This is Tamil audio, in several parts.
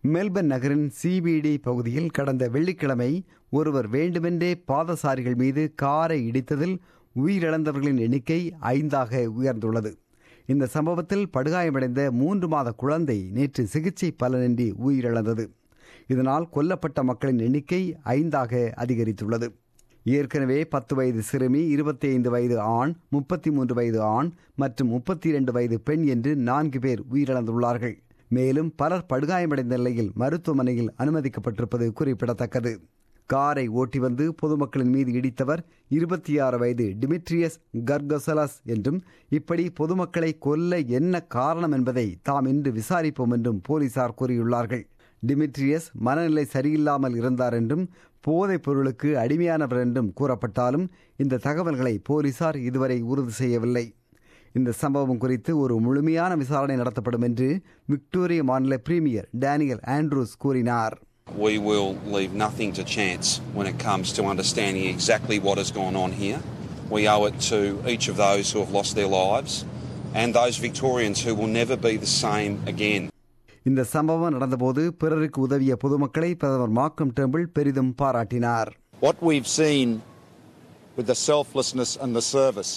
மெல்பர்ன் நகரின் சிபிடி பகுதியில் கடந்த வெள்ளிக்கிழமை ஒருவர் வேண்டுமென்றே பாதசாரிகள் மீது காரை இடித்ததில் உயிரிழந்தவர்களின் எண்ணிக்கை ஐந்தாக உயர்ந்துள்ளது இந்த சம்பவத்தில் படுகாயமடைந்த மூன்று மாத குழந்தை நேற்று சிகிச்சை பலனின்றி உயிரிழந்தது இதனால் கொல்லப்பட்ட மக்களின் எண்ணிக்கை ஐந்தாக அதிகரித்துள்ளது ஏற்கனவே பத்து வயது சிறுமி இருபத்தி ஐந்து வயது ஆண் முப்பத்தி மூன்று வயது ஆண் மற்றும் முப்பத்தி இரண்டு வயது பெண் என்று நான்கு பேர் உயிரிழந்துள்ளார்கள் மேலும் பலர் படுகாயமடைந்த நிலையில் மருத்துவமனையில் அனுமதிக்கப்பட்டிருப்பது குறிப்பிடத்தக்கது காரை ஓட்டி வந்து பொதுமக்களின் மீது இடித்தவர் இருபத்தி ஆறு வயது டிமிட்ரியஸ் கர்கசலஸ் என்றும் இப்படி பொதுமக்களை கொல்ல என்ன காரணம் என்பதை தாம் இன்று விசாரிப்போம் என்றும் போலீசார் கூறியுள்ளார்கள் டிமிட்ரியஸ் மனநிலை சரியில்லாமல் இருந்தார் என்றும் போதைப் பொருளுக்கு அடிமையானவர் என்றும் கூறப்பட்டாலும் இந்த தகவல்களை போலீசார் இதுவரை உறுதி செய்யவில்லை இந்த சம்பவம் குறித்து ஒரு முழுமையான விசாரணை நடத்தப்படும் என்று விக்டோரிய மாநில பிரீமியர் டேனியல் ஆண்ட்ரூஸ் கூறினார் We will leave nothing to chance when it comes to understanding exactly what has gone on here. We owe it to each of those who have lost their lives and those Victorians who will never be the same again. இந்த சம்பவம் நடந்தபோது பிறருக்கு உதவிய பொதுமக்களை பிரதமர் மார்க்கம் டெம்பிள் பெரிதும் பாராட்டினார் What we've seen with the selflessness and the service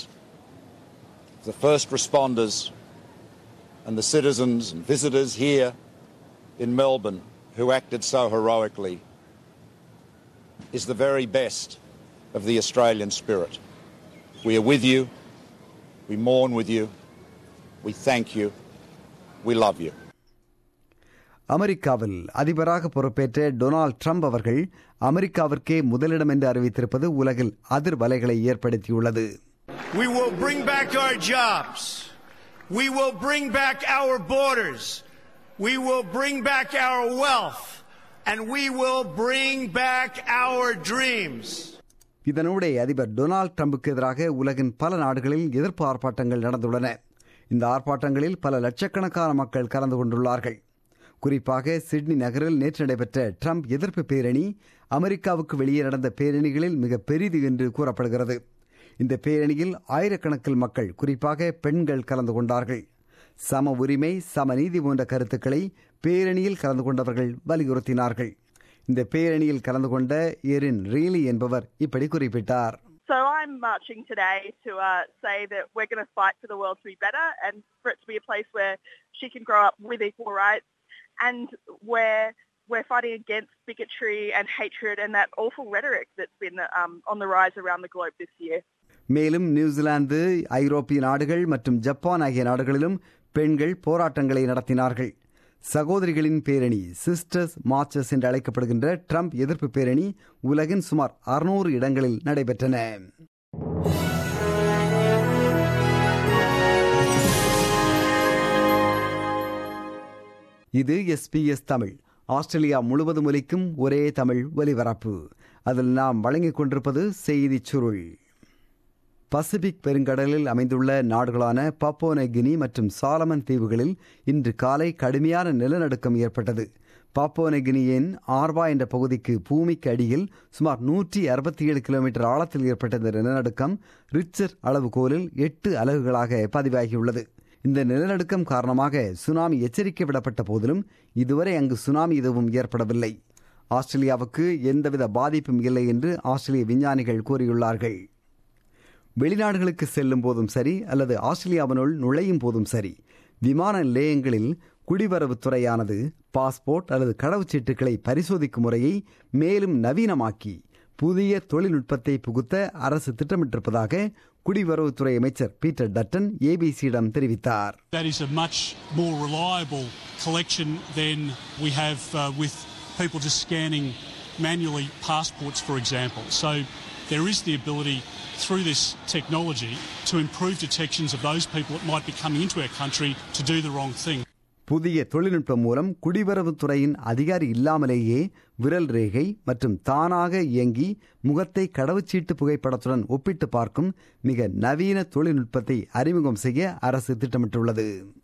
of the first responders and the citizens and visitors here in Melbourne who acted so heroically is the very best of the Australian spirit. We are with you, we mourn with you, we thank you, we love you. அமெரிக்காவில் அதிபராக பொறுப்பேற்ற டொனால்ட் ட்ரம்ப் அவர்கள் அமெரிக்காவிற்கே முதலிடம் என்று அறிவித்திருப்பது உலகில் அதிர்வலைகளை ஏற்படுத்தியுள்ளது We will bring back our jobs. We will bring back our borders. We will bring back our wealth. And we will bring back our dreams. இதனூடே அதிபர் டொனால்ட் ட்ரம்புக்கு எதிராக உலகின் பல நாடுகளில் எதிர்ப்பு ஆர்ப்பாட்டங்கள் நடந்துள்ளன இந்த ஆர்ப்பாட்டங்களில் பல லட்சக்கணக்கான மக்கள் கலந்து கொண்டுள்ளார்கள் குறிப்பாக சிட்னி நகரில் நேற்று நடைபெற்ற ட்ரம்ப் எதிர்ப்பு பேரணி அமெரிக்காவுக்கு வெளியே நடந்த பேரணிகளில் மிக பெரிது என்று கூறப்படுகிறது இந்த பேரணியில் ஆயிரக்கணக்கில் மக்கள் குறிப்பாக பெண்கள் கலந்து கொண்டார்கள் சம உரிமை சம நீதி போன்ற கருத்துக்களை பேரணியில் கலந்து கொண்டவர்கள் வலியுறுத்தினார்கள் இந்த பேரணியில் கலந்து கொண்ட எரின் ரீலி என்பவர் இப்படி குறிப்பிட்டார் So I'm marching today to uh, say that we're going to fight for the world to be better and for it to be a place where she can grow up with equal rights and where we're fighting against bigotry and hatred and that awful rhetoric that's been um, on the rise around the globe this year. மேலும் நியூசிலாந்து ஐரோப்பிய நாடுகள் மற்றும் ஜப்பான் ஆகிய நாடுகளிலும் பெண்கள் போராட்டங்களை நடத்தினார்கள் சகோதரிகளின் பேரணி சிஸ்டர்ஸ் மார்ச்சஸ் என்று அழைக்கப்படுகின்ற ட்ரம்ப் எதிர்ப்பு பேரணி உலகின் சுமார் அறுநூறு இடங்களில் நடைபெற்றன இது எஸ்பிஎஸ் தமிழ் ஆஸ்திரேலியா முழுவதும் ஒலிக்கும் ஒரே தமிழ் ஒலிபரப்பு அதில் நாம் வழங்கிக் கொண்டிருப்பது செய்திச் சுருள் பசிபிக் பெருங்கடலில் அமைந்துள்ள நாடுகளான பப்போன கினி மற்றும் சாலமன் தீவுகளில் இன்று காலை கடுமையான நிலநடுக்கம் ஏற்பட்டது பாப்போன கினியின் ஆர்வா என்ற பகுதிக்கு பூமிக்கு அடியில் சுமார் நூற்றி அறுபத்தி ஏழு கிலோமீட்டர் ஆழத்தில் ஏற்பட்ட இந்த நிலநடுக்கம் ரிச்சர் அளவுகோலில் எட்டு அலகுகளாக பதிவாகியுள்ளது இந்த நிலநடுக்கம் காரணமாக சுனாமி எச்சரிக்கை விடப்பட்ட போதிலும் இதுவரை அங்கு சுனாமி எதுவும் ஏற்படவில்லை ஆஸ்திரேலியாவுக்கு எந்தவித பாதிப்பும் இல்லை என்று ஆஸ்திரேலிய விஞ்ஞானிகள் கூறியுள்ளார்கள் வெளிநாடுகளுக்கு செல்லும் போதும் சரி அல்லது ஆஸ்திரேலியாவினுள் நுழையும் போதும் சரி விமான நிலையங்களில் குடிவரவுத்துறையானது பாஸ்போர்ட் அல்லது கடவுச்சீட்டுகளை பரிசோதிக்கும் முறையை மேலும் நவீனமாக்கி புதிய தொழில்நுட்பத்தை புகுத்த அரசு திட்டமிட்டிருப்பதாக குடிவரவுத்துறை அமைச்சர் பீட்டர் டட்டன் ஏபிசியிடம் தெரிவித்தார் That is a much more reliable collection than we have uh, with people just scanning manually passports, for example. So there is the ability through this technology to improve detections of those people that might be coming into our country to do the wrong thing. புதிய தொழில்நுட்பம் மூலம் குடிவரவுத்துறையின் அதிகாரி இல்லாமலேயே விரல் ரேகை மற்றும் தானாக இயங்கி முகத்தை கடவுச்சீட்டு புகைப்படத்துடன் ஒப்பிட்டு பார்க்கும் மிக நவீன தொழில்நுட்பத்தை அறிமுகம் செய்ய அரசு திட்டமிட்டுள்ளது